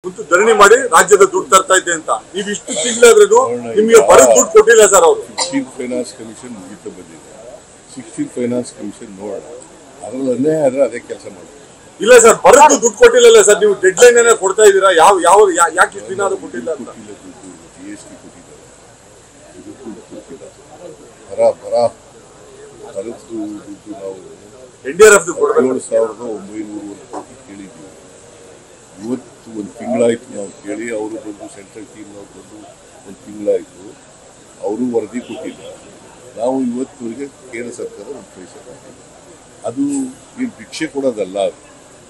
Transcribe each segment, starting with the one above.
ಕುಂತು ಧರಣಿ ಮಾಡಿ ರಾಜ್ಯದ ದುಡ್ಡು ತರ್ತಾ ಇದ್ದೆ ಅಂತ ನೀವು ಇಷ್ಟು ತಿಂಗಳಾದ್ರೂ ನಿಮಗೆ ಬರೋ ದುಡ್ಡು ಕೊಟ್ಟಿಲ್ಲ ಸರ್ ಅವರು ಫಿಫ್ಟೀನ್ ಫೈನಾನ್ಸ್ ಕಮಿಷನ್ ಮುಗಿತಾ ಬಂದಿದೆ ಸಿಕ್ಸ್ಟೀನ್ ಫೈನಾನ್ಸ್ ಕಮಿಷನ್ ನೋಡೋಣ ಅದ್ರಲ್ಲಿ ಅನ್ಯಾಯ ಆದ್ರೆ ಅದೇ ಕೆಲಸ ಮಾಡಿ ಇಲ್ಲ ಸರ್ ಬರೋದು ದುಡ್ಡು ಕೊಟ್ಟಿಲ್ಲ ಸರ್ ನೀವು ಡೆಡ್ ಲೈನ್ ಏನೇ ಕೊಡ್ತಾ ಇದ್ದೀರಾ ಯಾವ ಯಾವ ಯಾ- ಯಾಕೆ ಇಷ್ಟು ದಿನ ಅದು ಕೊಟ್ಟಿಲ್ಲ ಅಂತ ಕೊಟ್ಟಿಲ್ಲ ದುಡ್ಡು ಜಿ ಎಸ್ ಟಿ ಕೊಟ್ಟಿದ್ದಾರೆ ಇದು ದುಡ್ಡು ಕೊಟ್ಟಿಲ್ಲ ಬರ ಬರ ಬರದ್ದು ದುಡ್ಡು ನಾವು ಎನ್ ಡಿ ಆರ್ ಎಫ್ ಕೊಡ್ಬೇಕು ಏಳು ಸಾವಿರದ ಒಂಬೈನೂರು ಕೋಟಿ ಕೇಳಿದ್ವಿ ಇವತ್ತು ಒಂದು ತಿಂಗಳಾಯ್ತು ನಾವು ಕೇಳಿ ಅವರು ಬಂದು ಸೆಂಟ್ರಲ್ ಟೀಮ್ನವ್ರು ಬಂದು ಒಂದು ತಿಂಗಳಾಯ್ತು ಅವರು ವರದಿ ಕೊಟ್ಟಿಲ್ಲ ನಾವು ಇವತ್ತುವರೆಗೆ ಕೇಂದ್ರ ಸರ್ಕಾರ ಒಂದು ಪೈಸೆ ಕೊಟ್ಟಿಲ್ಲ ಅದು ಏನು ಭಿಕ್ಷೆ ಕೊಡೋದಲ್ಲ ಅದು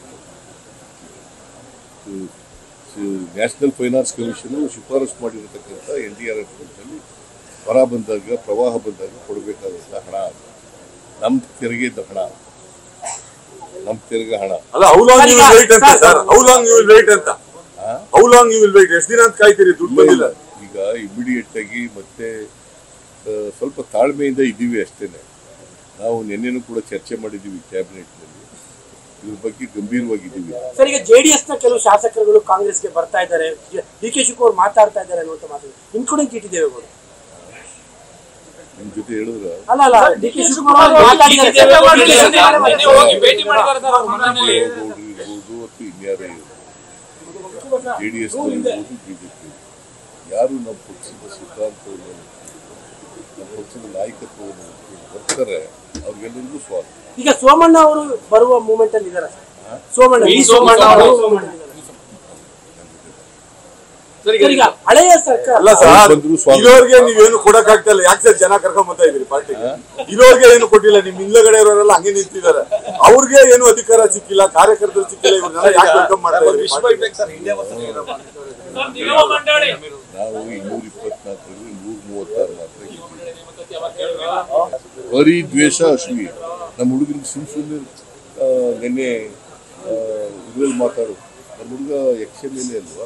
ನ್ಯಾಷನಲ್ ಫೈನಾನ್ಸ್ ಕಮಿಷನ್ ಶಿಫಾರಸು ಮಾಡಿರತಕ್ಕಂಥ ಎನ್ ಡಿ ಆರ್ ಎಫ್ ಫಂಡಲ್ಲಿ ಬರ ಬಂದಾಗ ಪ್ರವಾಹ ಬಂದಾಗ ಕೊಡಬೇಕಾದಂಥ ಹಣ ಅದು ನಮ್ಮ ತೆರಿಗೆದ ಹಣ ನಮ್ಮ ತೆರಿಗೆ ಹಣ ಅಲ್ಲ how long you will wait ಅಂತ sir how long you will wait ಅಂತ ಆ? How long you will wait ಎಷ್ಟು ದಿನ ಅಂತ ಕಾಯ್ತೀರಿ ದುಡ್ಡು ಬಂದಿಲ್ಲ ಈಗ ಇಮಿಡಿಯೇಟ್ ಆಗಿ ಮತ್ತೆ ಆ, ಸ್ವಲ್ಪ ತಾಳ್ಮೆಯಿಂದ ಇದ್ದೀವಿ ಅಷ್ಟೇನೆ ನಾವು ನಿನ್ನೆನೂ ಕೂಡ ಚರ್ಚೆ ಮಾಡಿದ್ದೀವಿ ಕ್ಯಾಬಿನೆಟ್ನಲ್ಲಿ ಇದ್ರ ಬಗ್ಗೆ ಗಂಭೀರವಾಗಿದ್ದೀವಿ ಸರ್ ಈಗ ಜೆಡಿಎಸ್ ನ ಕೆಲವು ಶಾಸಕರುಗಳು ಕಾಂಗ್ರೆಸ್ಗೆ ಬರ್ತಾ ಇದ್ದಾರೆ ಡಿ ಕೆ ಶಿವಕುಮಾರ್ ಮಾತಾಡ್ತಾ ಇದ್ದಾರೆ ಅನ್ನುವಂತ ಮಾತು ಇನ್ಕ್ಲೂಡಿಂಗ್ ಟಿ ಟಿ ದೇವೇಗೌಡ ನಿಮ್ಮ ಜೊತೆ ಹೇಳಿದ್ರ ಅಲ್ಲ ಅಲ್ಲ ಡಿ ಕೆ ಶಿವಕುಮಾರ್ ಮಾತಾಡಿದ್ದಾರೆ. ನಿನ್ನೆ ಹೋಗಿ ಭೇಟಿ ಮಾಡಿದ್ದಾರೆ ಸರ್ ಅವ್ರ ಮನೆಯಲ್ಲಿ ಗೌಡ್ರು ಇರ್ಬೋದು ಅಥವಾ ಇನ್ಯಾರೇ ಇರ್ಬೋದು ಜೆ ಡಿ ಎಸ್ ಇರ್ಬೋದು ಬಿಜೆಪಿ ಯಾರು ನಮ್ಮ ಪಕ್ಷದ ಸಿದ್ಧಾಂತವನ್ನು ನಮ್ಮ ಪಕ್ಷದ ನಾಯಕತ್ವವನ್ನು ಬರ್ತಾರೆ ಅವ್ರಿಗೆಲ್ಲರಿಗೂ ಸ್ವಾಗತ ಈಗ ಸೋಮಣ್ಣ ಅವರು ಬರುವ ಮೂಮೆಂಟ್ ಅಲ್ಲಿ ಇದಾರೆ ಸೋಮಣ್ಣ ವಿ. ವಿ. ಸೋಮಣ್ಣ ಅವರು ಸೋಮಣ್ಣ. ಸರ್, ಈಗ ಹಳೆಯ ಸರ್ಕಾರ ಅಲ್ಲ ಅವ್ರು ಸರ್ ಬಂದ್ರು ಸ್ವಾಗತ. ಇರೋರ್ಗೆ ನೀವೇನು ಕೊಡಕ್ ಆಗ್ತಾ ಇಲ್ಲ ಯಾಕೆ ಸರ್ ಜನ ಕರ್ಕೊಂಡ್ ಬರ್ತಾ ಇದ್ರಿ ಪಾರ್ಟಿಗೆ ಇರೋರ್ಗೆ ಏನು ಕೊಟ್ಟಿಲ್ಲ ನಿಮ್ ಹಿಂದಗಡೆ ಇರೋರೆಲ್ಲ ಹಂಗೆ ನಿಂತಿದ್ದಾರೆ ಅವ್ರಿಗೆ ಏನು ಅಧಿಕಾರ ಸಿಕ್ಕಿಲ್ಲ ಕಾರ್ಯಕರ್ತರು ಸಿಕ್ಕಿಲ್ಲ ಇವ್ರನ್ನೆಲ್ಲ ಯಾಕೆ ವೆಲ್ಕಮ್ ಮಾಡ್ತಾ ಇದ್ರಿ ನಿಗಮ ಮಂಡಳಿ ನಾವು ಇನ್ನೂರ ಇಪ್ಪತ್ನಾಲ್ಕರಲ್ಲಿ ನೂರ ಮೂವತ್ತಾರು ಮಾತ್ರ ಗೆದ್ದಿದ್ದೀವಿ ಬರೀ ದ್ವೇಷ ಅಶ್ವಿ ನಮ್ಮ ಹುಡುಗರಿಗೆ ಸುಮ್ ಸುಮ್ಮನೆ ನಿನ್ನೆ ಇದ್ರಲ್ಲಿ ಮಾತಾಡು ನಮ್ಮ ಹುಡುಗ ಎಕ್ಸ್ ಎಮ್ ಎಲ್ ಎ ಅಲ್ವಾ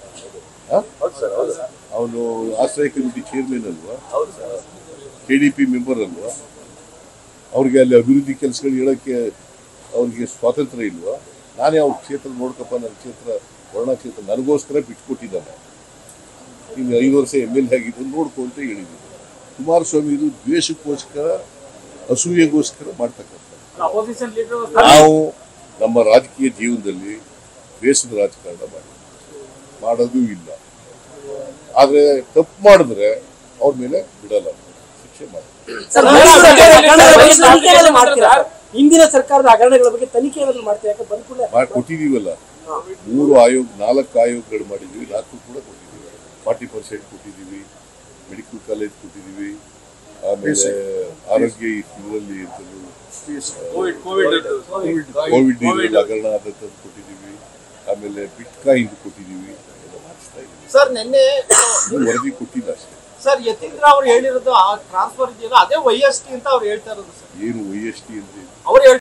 ಅವನು ಆಶ್ರಯ ಕಮಿಟಿ ಚೇರ್ಮನ್ ಅಲ್ವಾ ಕೆ ಡಿ ಪಿ ಮೆಂಬರ್ ಅಲ್ವಾ ಅವ್ರಿಗೆ ಅಲ್ಲಿ ಅಭಿವೃದ್ಧಿ ಕೆಲಸಗಳು ಹೇಳಕ್ಕೆ ಅವ್ರಿಗೆ ಸ್ವಾತಂತ್ರ್ಯ ಇಲ್ವಾ ನಾನೇ ಅವ್ರ ಕ್ಷೇತ್ರ ನೋಡ್ಕಪ್ಪ ನನ್ನ ಕ್ಷೇತ್ರ ವರ್ಣ ಕ್ಷೇತ್ರ ನನಗೋಸ್ಕರ ಬಿಟ್ಕೊಟ್ಟಿದ್ದಾನೆ ಇನ್ನು ಐದು ವರ್ಷ ಎಮ್ ಎಲ್ ಎ ಆಗಿದ್ದು ನೋಡ್ಕೊ ಅಂತ ಹೇಳಿದ್ದೀನಿ ಕುಮಾರಸ್ವಾಮಿ ಇದು ದ್ವೇಷಕ್ಕೋಸ್ಕರ ಅಸೂಯೆಗೋಸ್ಕರ ಮಾಡ್ತಕ್ಕಂಥ ಅಪೋಸಿಷನ್ ಲೀಡರ್ ನಾವು ನಮ್ಮ ರಾಜಕೀಯ ಜೀವನದಲ್ಲಿ ದ್ವೇಷದ ರಾಜಕಾರಣ ಮಾಡಿ ಮಾಡೋದು ಇಲ್ಲ ಆದರೆ ತಪ್ಪು ಮಾಡಿದ್ರೆ ಅವ್ರ ಮೇಲೆ ಬಿಡಲ್ಲ ಶಿಕ್ಷೆ ಮಾಡಿ ಸರ್, ಹಿಂದಿನ ಸರ್ಕಾರದ ಹಗರಣಗಳ ಬಗ್ಗೆ ತನಿಖೆ ಏನಾದ್ರು ಮಾಡ್ತೀರಾ ಸರ್? ಹಿಂದಿನ ಸರ್ಕಾರದ ಹಗರಣಗಳ ಬಗ್ಗೆ ತನಿಖೆ ಏನಾದ್ರು ಮಾಡ್ತೀರಾ ಯಾಕೆ ಬಂದ್ ಕೂಡಲೇ ಮಾಡಿ ಕೊಟ್ಟಿದ್ದೀವಲ್ಲ ಮೂರು ಆಯೋಗ ನಾಲ್ಕು ಆಯೋಗಗಳು ಮಾಡಿದ್ದೀವಿ ನಾಲ್ಕು ಕೂಡ ಕೊಟ್ಟಿದ್ದೀವಿ ಫಾರ್ಟಿ ಪರ್ಸೆಂಟ್ ಕೊಟ್ಟಿದ್ದೀವಿ ಮೆಡಿಕಲ್ ಕಾಲೇಜ್ ಕೊಟ್ಟಿದ್ದೀವಿ ಆಮೇಲೆ ಆರೋಗ್ಯ ಇದರಲ್ಲಿ ಕೋವಿಡ್ ಹಗರಣ ಆದಂಥದ್ದು ಕೊಟ್ಟಿದ್ದೀವಿ ಆಮೇಲೆ ಬಿಟ್ಕಾಯಿನ್ ಕೊಟ್ಟಿದ್ದೀವಿ ಎಲ್ಲ ಮಾಡಿಸ್ತಾ ಇದ್ದೀವಿ ಸರ್ ನಿನ್ನೆ ಇನ್ನೂ ವರದಿ ಕೊಟ್ಟಿಲ್ಲ ಅಷ್ಟೇ ಸರ್ ಯತೀಂದ್ರ ಅವ್ರು ಹೇಳಿರೋದು ಆ ಟ್ರಾನ್ಸ್ಫರ್ ಇದೆಯಲ್ಲ ಅದೇ ವೈ ಎಸ್ ಟಿ ಅಂತ ಅವ್ರು ಹೇಳ್ತಾ ಇರೋದು ಸರ್ ಏನು ವೈ ಎಸ್ ಟಿ ಅಂದ್ರೆ ಅವ್ರು